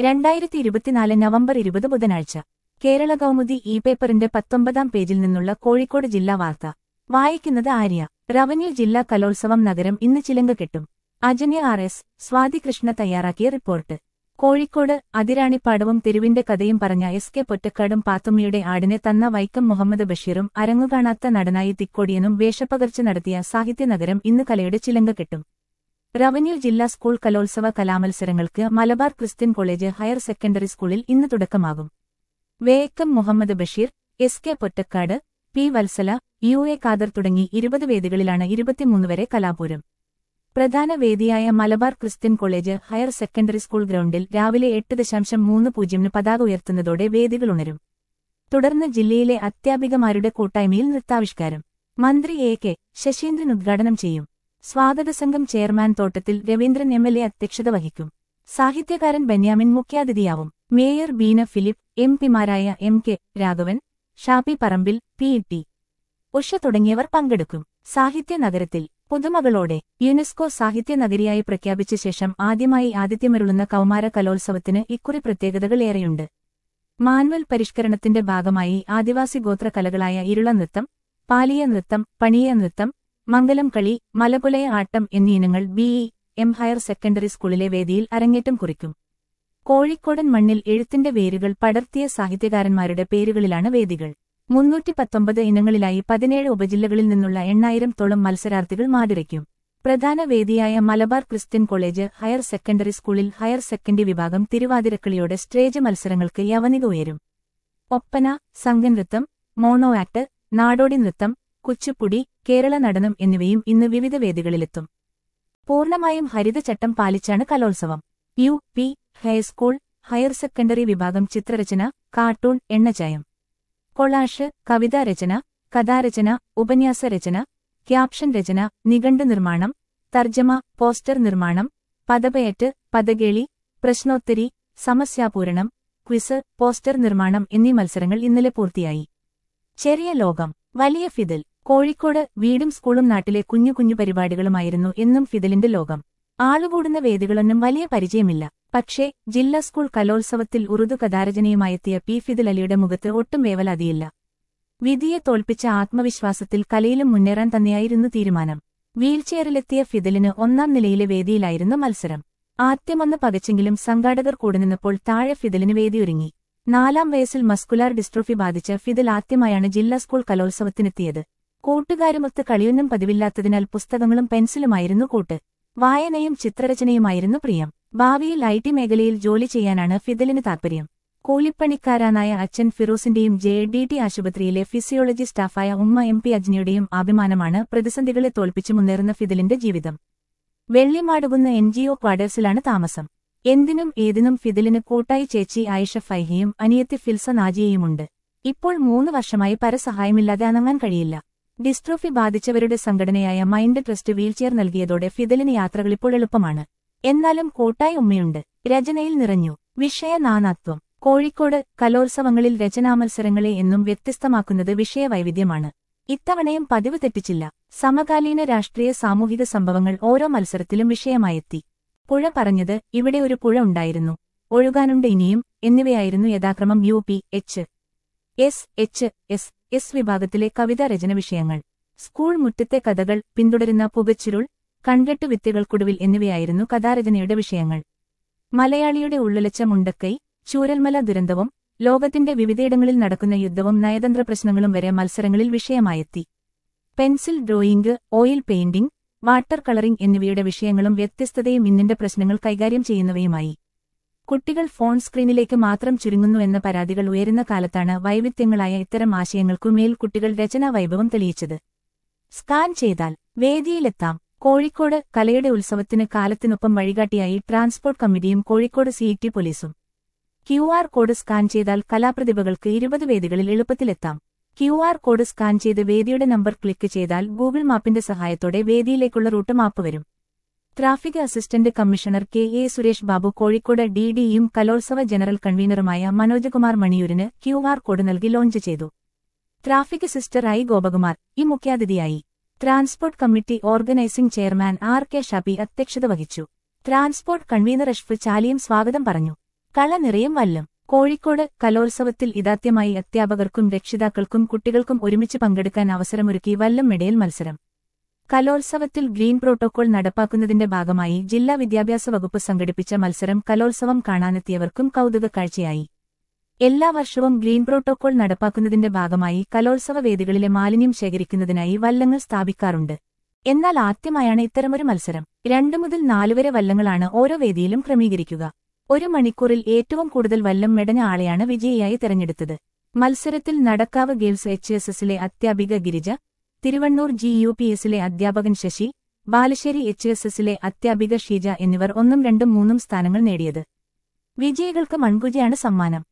രണ്ടായിരത്തി ഇരുപത്തിനാല് നവംബർ ഇരുപത് ബുധനാഴ്ച കേരള കൗമുദി ഇ പേപ്പറിന്റെ പത്തൊമ്പതാം പേജിൽ നിന്നുള്ള കോഴിക്കോട് ജില്ലാ വാർത്ത വായിക്കുന്നത് ആര്യ റവന്യൂ ജില്ലാ കലോത്സവം നഗരം ഇന്ന് ചിലങ്ക കെട്ടും അജന്യ ആർ എസ് സ്വാതി കൃഷ്ണ തയ്യാറാക്കിയ റിപ്പോർട്ട് കോഴിക്കോട് അതിരാണിപ്പാടവും തെരുവിന്റെ കഥയും പറഞ്ഞ എസ് കെ പൊറ്റക്കാടും പാത്തുമ്മയുടെ ആടിനെ തന്ന വൈക്കം മുഹമ്മദ് ബഷീറും അരങ്ങുകാണാത്ത നടനായി തിക്കോടിയനും വേഷപ്പകർച്ച നടത്തിയ സാഹിത്യനഗരം ഇന്ന് കലയുടെ ചിലങ്ക കെട്ടും റവന്യൂ ജില്ലാ സ്കൂൾ കലോത്സവ കലാമത്സരങ്ങൾക്ക് Malabar Christian College higher secondary സ്കൂളിൽ ഇന്ന് തുടക്കമാകും Vaikom Muhammad Basheer S K Pottekkatt P Valsala U A Khader തുടങ്ങി ഇരുപത് വേദികളിലാണ് ഇരുപത്തിമൂന്ന് വരെ കലാപൂരം പ്രധാന വേദിയായ Malabar Christian College higher secondary school ഗ്രൗണ്ടിൽ രാവിലെ എട്ട് ദശാംശം മൂന്ന് പൂജ്യമിന് പതാക ഉയർത്തുന്നതോടെ വേദികൾ ഉണരും തുടർന്ന് ജില്ലയിലെ അധ്യാപികമാരുടെ കൂട്ടായ്മയിൽ നൃത്താവിഷ്കാരം മന്ത്രി എ കെ ശശീന്ദ്രൻ ഉദ്ഘാടനം ചെയ്യും സ്വാഗത സംഘം ചെയർമാൻ തോട്ടത്തിൽ രവീന്ദ്രൻ എം എൽ എ അധ്യക്ഷത വഹിക്കും സാഹിത്യകാരൻ ബെന്യാമിൻ മുഖ്യാതിഥിയാവും മേയർ ബീന ഫിലിപ്പ് എം പിമാരായ M K Raghavan Shafi Parambil P T Usha തുടങ്ങിയവർ പങ്കെടുക്കും സാഹിത്യ നഗരത്തിൽ പുതുമകളോടെ യുനെസ്കോ സാഹിത്യ നഗരിയായി പ്രഖ്യാപിച്ച ശേഷം ആദ്യമായി ആതിഥ്യമരുളുന്ന കൗമാര കലോത്സവത്തിന് ഇക്കുറി പ്രത്യേകതകൾ ഏറെയുണ്ട് മാനുവൽ പരിഷ്കരണത്തിന്റെ ഭാഗമായി ആദിവാസി ഗോത്ര കലകളായ ഇരുള നൃത്തം പാലിയ നൃത്തം പണിയ നൃത്തം മംഗലം കളി മലപുലയ ആട്ടം എന്നീ ഇനങ്ങൾ ബിഇ എം ഹയർ സെക്കൻഡറി സ്കൂളിലെ വേദിയിൽ അരങ്ങേറ്റം കുറിക്കും കോഴിക്കോടൻ മണ്ണിൽ എഴുത്തിന്റെ വേരുകൾ പടർത്തിയ സാഹിത്യകാരന്മാരുടെ പേരുകളിലാണ് വേദികൾ മുന്നൂറ്റി പത്തൊമ്പത് ഇനങ്ങളിലായി പതിനേഴ് ഉപജില്ലകളിൽ നിന്നുള്ള എണ്ണായിരം തോളം മത്സരാർത്ഥികൾ മാതിരയ്ക്കും പ്രധാന വേദിയായ Malabar Christian College higher secondary സ്കൂളിൽ ഹയർ സെക്കൻഡറി വിഭാഗം തിരുവാതിരക്കളിയോടെ സ്റ്റേജ് മത്സരങ്ങൾക്ക് യവനിക ഉയരും ഒപ്പന സംഘനൃത്തം മോണോ ആക്ട് നാടോടി നൃത്തം കുച്ചുപ്പുടി കേരള നടനം എന്നിവയും ഇന്ന് വിവിധ വേദികളിലെത്തും പൂർണ്ണമായും ഹരിതചട്ടം പാലിച്ചാണ് കലോത്സവം U P high school higher secondary വിഭാഗം ചിത്രരചന കാർട്ടൂൺ എണ്ണചായം കൊളാഷ് കവിതാരചന കഥാരചന ഉപന്യാസരചന ക്യാപ്ഷൻ രചന നിഘണ്ടു നിർമ്മാണം തർജ്ജമ പോസ്റ്റർ നിർമ്മാണം പദപയറ്റ് പദകേളി പ്രശ്നോത്തരി സമസ്യാപൂരണം ക്വിസ് പോസ്റ്റർ നിർമ്മാണം എന്നീ മത്സരങ്ങൾ ഇന്നലെ പൂർത്തിയായി ചെറിയ ലോകം വലിയ ഫിദൽ കോഴിക്കോട് വീടും സ്കൂളും നാട്ടിലെ കുഞ്ഞു കുഞ്ഞു പരിപാടികളുമായിരുന്നു എന്നും ഫിദലിന്റെ ലോകം ആളുകൂടുന്ന വേദികളൊന്നും വലിയ പരിചയമില്ല പക്ഷേ ജില്ലാ സ്കൂൾ കലോത്സവത്തിൽ ഉറുദു കഥാരചനയുമായെത്തിയ പി ഫിദൽ അലിയുടെ മുഖത്ത് ഒട്ടും വേവലാതിയില്ല വിധിയെ തോൽപ്പിച്ച ആത്മവിശ്വാസത്തിൽ കലയിലും മുന്നേറാൻ തന്നെയായിരുന്നു തീരുമാനം വീൽചെയറിലെത്തിയ ഫിദലിന് ഒന്നാം നിലയിലെ വേദിയിലായിരുന്നു മത്സരം ആദ്യമൊന്ന് പകച്ചെങ്കിലും സംഘാടകർ കൂടുനിന്നപ്പോൾ താഴെ ഫിദലിന് വേദിയൊരുങ്ങി നാലാം വയസ്സിൽ മസ്കുലാർ ഡിസ്ട്രോഫി ബാധിച്ച ഫിദൽ ആദ്യമായാണ് ജില്ലാ സ്കൂൾ കലോത്സവത്തിനെത്തിയത് കൂട്ടുകാരുമൊത്ത് കളിയൊന്നും പതിവില്ലാത്തതിനാൽ പുസ്തകങ്ങളും പെൻസിലുമായിരുന്നു കൂട്ട് വായനയും ചിത്രരചനയുമായിരുന്നു പ്രിയം ഭാവിയിൽ ഐ ടി മേഖലയിൽ ജോലി ചെയ്യാനാണ് ഫിദലിന് താൽപര്യം കൂലിപ്പണിക്കാരാനായ അച്ഛൻ ഫിറോസിന്റെയും ജെ ഡി ടി ആശുപത്രിയിലെ ഫിസിയോളജി സ്റ്റാഫായ ഉമ്മ എം പി അജ്നിയുടെയും അഭിമാനമാണ് പ്രതിസന്ധികളെ തോൽപ്പിച്ചു മുന്നേറുന്ന ഫിദലിന്റെ ജീവിതം വെള്ളിമാടുകുന്ന എൻ ജി ഒ ക്വാർട്ടേഴ്സിലാണ് താമസം എന്തിനും ഏതിനും ഫിദലിന് കൂട്ടായി ചേച്ചി ആയിഷ ഫൈഹിയും അനിയത്തി ഫിൽസ നാജിയയുമുണ്ട് ഇപ്പോൾ മൂന്ന് വർഷമായി പരസഹായമില്ലാതെ അനങ്ങാൻ കഴിയില്ല ഡിസ്ട്രോഫി ബാധിച്ചവരുടെ സംഘടനയായ മൈൻഡ് ട്രസ്റ്റ് വീൽചെയർ നൽകിയതോടെ ഫിദലിന് യാത്രകളിപ്പോൾ എളുപ്പമാണ് എന്നാലും കൂട്ടായി ഉമ്മയുണ്ട് രചനയിൽ നിറഞ്ഞു വിഷയ നാനാത്വം കോഴിക്കോട് കലോത്സവങ്ങളിൽ രചനാമത്സരങ്ങളെ എന്നും വ്യത്യസ്തമാക്കുന്നത് വിഷയവൈവിധ്യമാണ് ഇത്തവണയും പതിവ് തെറ്റിച്ചില്ല സമകാലീന രാഷ്ട്രീയ സാമൂഹിക സംഭവങ്ങൾ ഓരോ മത്സരത്തിലും വിഷയമായെത്തി പുഴ പറഞ്ഞത് ഇവിടെ ഒരു പുഴ ഉണ്ടായിരുന്നു ഒഴുകാനുണ്ട് ഇനിയും എന്നിവയായിരുന്നു യഥാക്രമം U P H S H S S വിഭാഗത്തിലെ കവിതാ രചന വിഷയങ്ങൾ സ്കൂൾ മുറ്റത്തെ കഥകൾ പിന്തുടരുന്ന പുകച്ചുരുൾ കൺകെട്ടു വിത്തുകൾക്കുടുവിൽ എന്നിവയായിരുന്നു കഥാരചനയുടെ വിഷയങ്ങൾ മലയാളിയുടെ ഉള്ളിലച്ച മുണ്ടക്കൈ ചൂരൽമല ദുരന്തവും ലോകത്തിന്റെ വിവിധയിടങ്ങളിൽ നടക്കുന്ന യുദ്ധവും നയതന്ത്ര പ്രശ്നങ്ങളും വരെ മത്സരങ്ങളിൽ വിഷയമായെത്തി pencil drawing oil painting water colouring എന്നിവയുടെ വിഷയങ്ങളും വ്യത്യസ്തതയും ഇന്നിന്റെ പ്രശ്നങ്ങൾ കൈകാര്യം ചെയ്യുന്നവയുമായി കുട്ടികൾ ഫോൺ സ്ക്രീനിലേക്ക് മാത്രം ചുരുങ്ങുന്നു എന്ന പരാതികൾ ഉയരുന്ന കാലത്താണ് വൈവിധ്യങ്ങളായ ഇത്തരം ആശയങ്ങൾക്കുമേൽ കുട്ടികൾ രചനാ വൈഭവം തെളിയിച്ചത് സ്കാൻ ചെയ്താൽ വേദിയിലെത്താം കോഴിക്കോട് കലയുടെ ഉത്സവത്തിന് കാലത്തിനൊപ്പം വഴികാട്ടിയായി ട്രാൻസ്പോർട്ട് കമ്മിറ്റിയും കോഴിക്കോട് സിഇടി പോലീസും ക്യു ആർ കോഡ് സ്കാൻ ചെയ്താൽ കലാപ്രതിഭകൾക്ക് ഇരുപത് വേദികളിൽ എളുപ്പത്തിലെത്താം ക്യു ആർ കോഡ് സ്കാൻ ചെയ്ത് വേദിയുടെ നമ്പർ ക്ലിക്ക് ചെയ്താൽ ഗൂഗിൾ മാപ്പിന്റെ സഹായത്തോടെ വേദിയിലേക്കുള്ള റൂട്ട് മാപ്പ് വരും traffic assistant commissioner K A Suresh Babu Kozhikode D ഡിയും കലോത്സവ ജനറൽ കൺവീനറുമായ മനോജ്കുമാർ മണിയൂരിന് ക്യു ആർ കോഡ് നൽകി ലോഞ്ച് ചെയ്തു ട്രാഫിക് സിസ്റ്റർ ഐ ഗോപകുമാർ ഈ മുഖ്യാതിഥിയായി transport committee organising chairman R K Shabi അധ്യക്ഷത വഹിച്ചു ട്രാൻസ്പോർട്ട് കൺവീനർ അഷ്ഫ് ചാലിയും സ്വാഗതം പറഞ്ഞു കള നിറയും വല്ലം കോഴിക്കോട് കലോത്സവത്തിൽ ഇതാദ്യമായി അധ്യാപകർക്കും രക്ഷിതാക്കൾക്കും കുട്ടികൾക്കും ഒരുമിച്ച് പങ്കെടുക്കാൻ അവസരമൊരുക്കി വല്ലം മെഡയിൽ മത്സരം കലോത്സവത്തിൽ ഗ്രീൻ പ്രോട്ടോകോൾ നടപ്പാക്കുന്നതിന്റെ ഭാഗമായി ജില്ലാ വിദ്യാഭ്യാസ വകുപ്പ് സംഘടിപ്പിച്ച മത്സരം കലോത്സവം കാണാനെത്തിയവർക്കും കൗതുക കാഴ്ചയായി എല്ലാ വർഷവും ഗ്രീൻ പ്രോട്ടോകോൾ നടപ്പാക്കുന്നതിന്റെ ഭാഗമായി കലോത്സവ വേദികളിലെ മാലിന്യം ശേഖരിക്കുന്നതിനായി വല്ലങ്ങൾ സ്ഥാപിക്കാറുണ്ട് എന്നാൽ ആദ്യമായാണ് ഇത്തരമൊരു മത്സരം രണ്ടു മുതൽ നാലുവരെ വല്ലങ്ങളാണ് ഓരോ വേദിയിലും ക്രമീകരിക്കുക ഒരു മണിക്കൂറിൽ ഏറ്റവും കൂടുതൽ വല്ലം മെടഞ്ഞ ആളെയാണ് വിജയിയായി തെരഞ്ഞെടുത്തത് മത്സരത്തിൽ നടക്കാവ് ഗേൾസ് എച്ച് എസ് എസിലെ അധ്യാപിക Girija Thiruvannur G U P എസിലെ അധ്യാപകൻ ശശി ബാലുശ്ശേരി എച്ച് എസ് എസിലെ അധ്യാപിക ഷീജ എന്നിവർ ഒന്നും രണ്ടും മൂന്നും സ്ഥാനങ്ങൾ നേടിയത് വിജയികൾക്ക് മൺകുജയാണ് സമ്മാനം